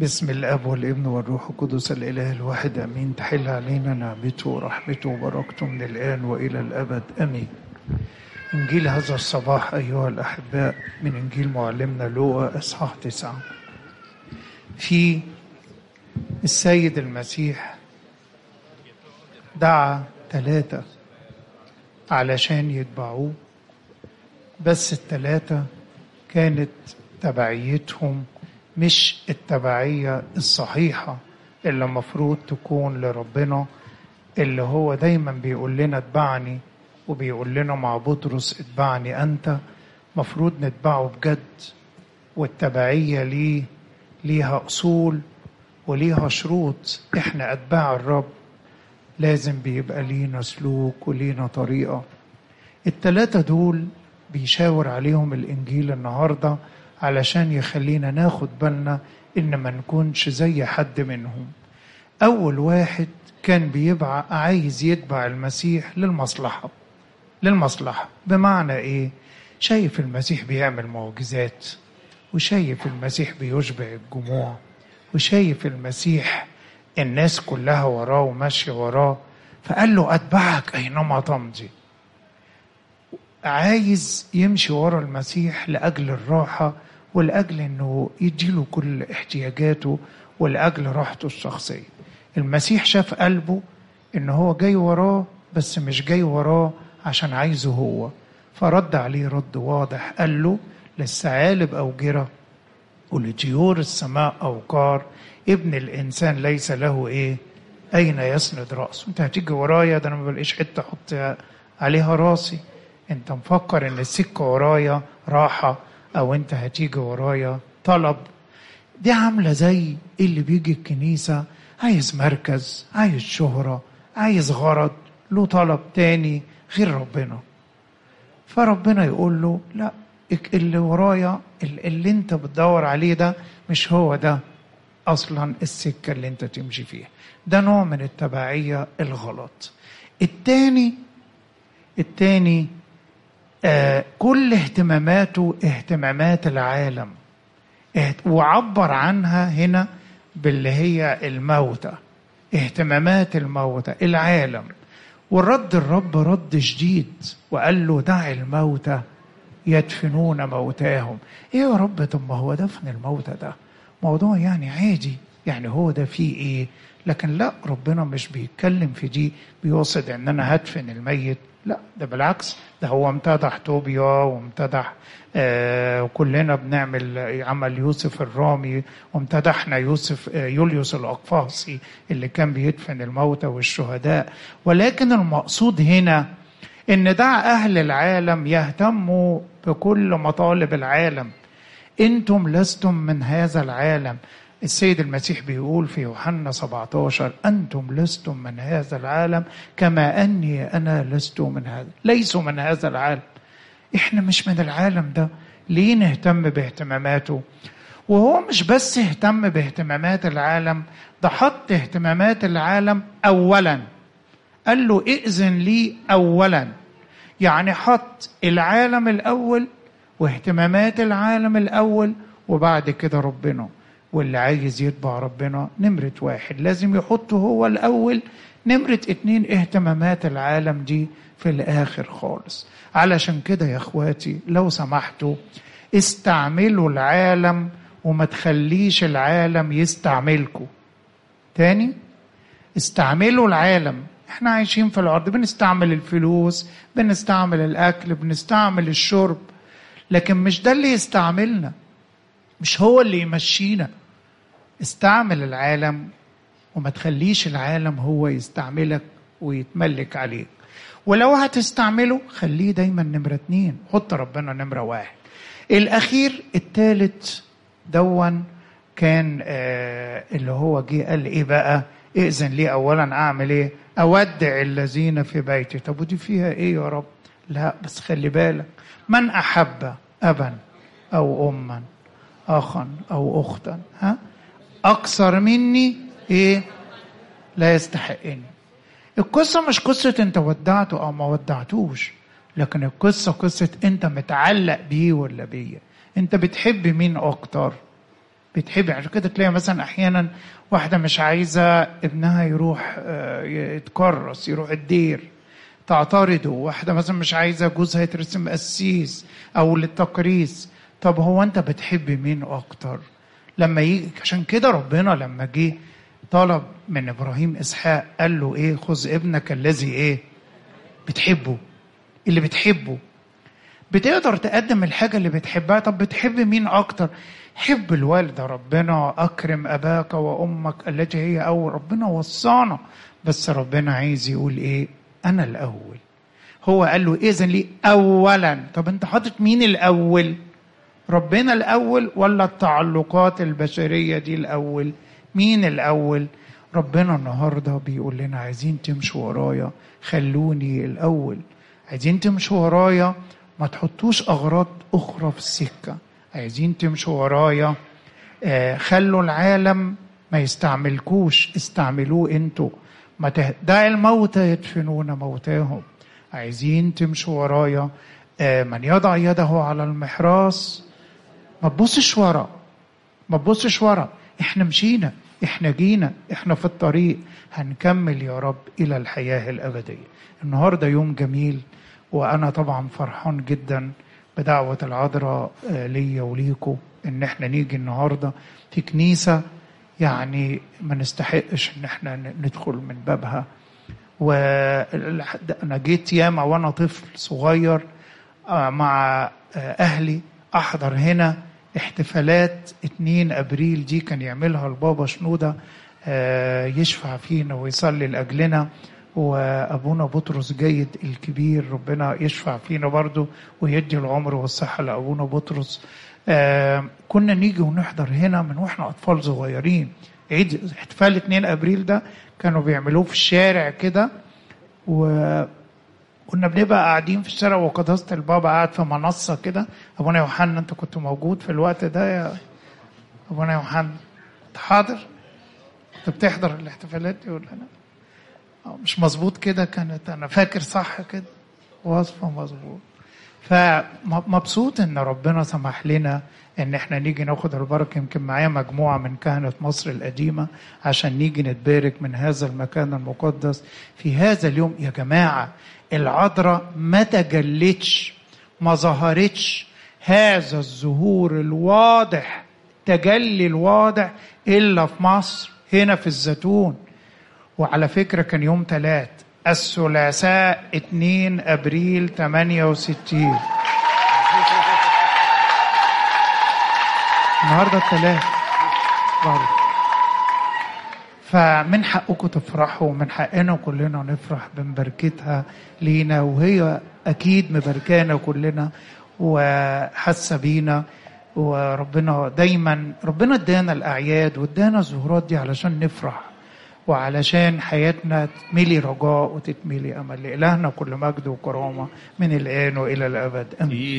بسم الاب والابن والروح القدس الاله الواحد امين تحل علينا نعمته ورحمته وبركته من الان والى الابد امين انجيل هذا الصباح ايها الاحباء من انجيل معلمنا لوقا اصحاح تسعه في السيد المسيح دعا ثلاثه علشان يتبعوه بس الثلاثه كانت تبعيتهم مش التبعية الصحيحة اللي المفروض تكون لربنا اللي هو دايما بيقول لنا اتبعني وبيقول لنا مع بطرس اتبعني أنت مفروض نتبعه بجد والتبعية ليه ليها أصول وليها شروط احنا أتباع الرب لازم بيبقى لينا سلوك ولينا طريقة التلاتة دول بيشاور عليهم الإنجيل النهارده علشان يخلينا ناخد بالنا ان ما نكونش زي حد منهم اول واحد كان بيبقى عايز يتبع المسيح للمصلحه للمصلحه بمعنى ايه شايف المسيح بيعمل معجزات وشايف المسيح بيشبع الجموع وشايف المسيح الناس كلها وراه وماشيه وراه فقال له اتبعك اينما تمضي عايز يمشي ورا المسيح لاجل الراحه ولاجل انه يديله كل احتياجاته ولاجل راحته الشخصيه المسيح شاف قلبه ان هو جاي وراه بس مش جاي وراه عشان عايزه هو فرد عليه رد واضح قال له للثعالب اوجره ولطيور السماء اوقار ابن الانسان ليس له ايه اين يسند راسه انت هتيجي ورايا ده انا ما بلاقيش حته احط عليها راسي انت مفكر ان السكه ورايا راحه او انت هتيجي ورايا طلب دي عامله زي اللي بيجي الكنيسه عايز مركز عايز شهره عايز غرض له طلب تاني غير ربنا فربنا يقول له لا اللي ورايا اللي انت بتدور عليه ده مش هو ده اصلا السكه اللي انت تمشي فيها ده نوع من التبعيه الغلط التاني التاني آه كل اهتماماته اهتمامات العالم وعبر عنها هنا باللي هي الموتى اهتمامات الموتى العالم والرد الرب رد شديد وقال له دع الموتى يدفنون موتاهم ايه يا رب طب ما هو دفن الموتى ده موضوع يعني عادي يعني هو ده فيه ايه لكن لا ربنا مش بيتكلم في دي بيقصد ان انا هدفن الميت لا ده بالعكس ده هو امتدح توبيا وامتدح آه وكلنا بنعمل عمل يوسف الرامي وامتدحنا يوسف آه يوليوس الاقفاصي اللي كان بيدفن الموتى والشهداء ولكن المقصود هنا ان دع اهل العالم يهتموا بكل مطالب العالم انتم لستم من هذا العالم السيد المسيح بيقول في يوحنا 17 أنتم لستم من هذا العالم كما أني أنا لست من هذا ليسوا من هذا العالم إحنا مش من العالم ده ليه نهتم باهتماماته وهو مش بس اهتم باهتمامات العالم ده حط اهتمامات العالم أولا قال له ائذن لي أولا يعني حط العالم الأول واهتمامات العالم الأول وبعد كده ربنا واللي عايز يتبع ربنا نمرة واحد لازم يحطه هو الأول نمرة اتنين اهتمامات العالم دي في الآخر خالص علشان كده يا اخواتي لو سمحتوا استعملوا العالم وما تخليش العالم يستعملكم تاني استعملوا العالم احنا عايشين في الارض بنستعمل الفلوس بنستعمل الاكل بنستعمل الشرب لكن مش ده اللي يستعملنا مش هو اللي يمشينا استعمل العالم وما تخليش العالم هو يستعملك ويتملك عليك ولو هتستعمله خليه دايما نمرة اتنين حط ربنا نمرة واحد الأخير التالت دون كان آه اللي هو جه قال ايه بقى ائذن لي اولا اعمل ايه اودع الذين في بيتي طب ودي فيها ايه يا رب لا بس خلي بالك من احب ابا او اما اخا او اختا ها اكثر مني ايه لا يستحقني القصه مش قصه انت ودعته او ما ودعتوش لكن القصه قصه انت متعلق بيه ولا بيا انت بتحب مين اكتر بتحب عشان كده تلاقي مثلا احيانا واحده مش عايزه ابنها يروح آه، يتكرس يروح الدير تعترضه واحده مثلا مش عايزه جوزها يترسم قسيس او للتقريس طب هو انت بتحب مين اكتر لما يجي عشان كده ربنا لما جه طلب من ابراهيم اسحاق قال له ايه خذ ابنك الذي ايه بتحبه اللي بتحبه بتقدر تقدم الحاجة اللي بتحبها طب بتحب مين أكتر حب الوالدة ربنا أكرم أباك وأمك التي هي أول ربنا وصانا بس ربنا عايز يقول إيه أنا الأول هو قال له إذن لي أولا طب أنت حاطط مين الأول ربنا الأول ولا التعلقات البشرية دي الأول مين الأول ربنا النهاردة بيقول لنا عايزين تمشوا ورايا خلوني الأول عايزين تمشوا ورايا ما تحطوش أغراض أخرى في السكة عايزين تمشوا ورايا آه خلوا العالم ما يستعملكوش استعملوه انتوا ما تهدع الموتى يدفنون موتاهم عايزين تمشوا ورايا آه من يضع يده على المحراس ما تبصش ورا ما تبصش ورا احنا مشينا احنا جينا احنا في الطريق هنكمل يا رب الى الحياه الابديه النهارده يوم جميل وانا طبعا فرحان جدا بدعوه العذراء آه، ليا وليكم ان احنا نيجي النهارده في كنيسه يعني ما نستحقش ان احنا ن- ندخل من بابها وانا جيت ياما وانا طفل صغير آه، مع آه، اهلي احضر هنا احتفالات 2 ابريل دي كان يعملها البابا شنوده آه، يشفع فينا ويصلي لاجلنا وابونا بطرس جيد الكبير ربنا يشفع فينا برضه ويدي العمر والصحه لابونا بطرس آه، كنا نيجي ونحضر هنا من واحنا اطفال صغيرين عيد احتفال 2 ابريل ده كانوا بيعملوه في الشارع كده و كنا بنبقى قاعدين في الشارع وقداسة البابا قاعد في منصة كده أبونا يوحنا أنت كنت موجود في الوقت ده يا أبونا يوحنا أنت حاضر؟ أنت بتحضر الاحتفالات دي ولا لا؟ أه، مش مظبوط كده كانت أنا فاكر صح كده وصفة مظبوط فمبسوط ان ربنا سمح لنا ان احنا نيجي ناخد البركه يمكن معايا مجموعه من كهنه مصر القديمه عشان نيجي نتبارك من هذا المكان المقدس في هذا اليوم يا جماعه العذراء ما تجلتش ما ظهرتش هذا الظهور الواضح تجلي الواضح الا في مصر هنا في الزيتون وعلى فكرة كان يوم ثلاث الثلاثاء 2 أبريل 68 النهاردة الثلاث برضه فمن حقكم تفرحوا ومن حقنا كلنا نفرح بمباركتها لينا وهي أكيد مباركانا كلنا وحاسة بينا وربنا دايما ربنا ادانا الأعياد وادانا الظهورات دي علشان نفرح وعلشان حياتنا تتملي رجاء وتتملي امل لالهنا كل مجد وكرامه من الان والى الابد امين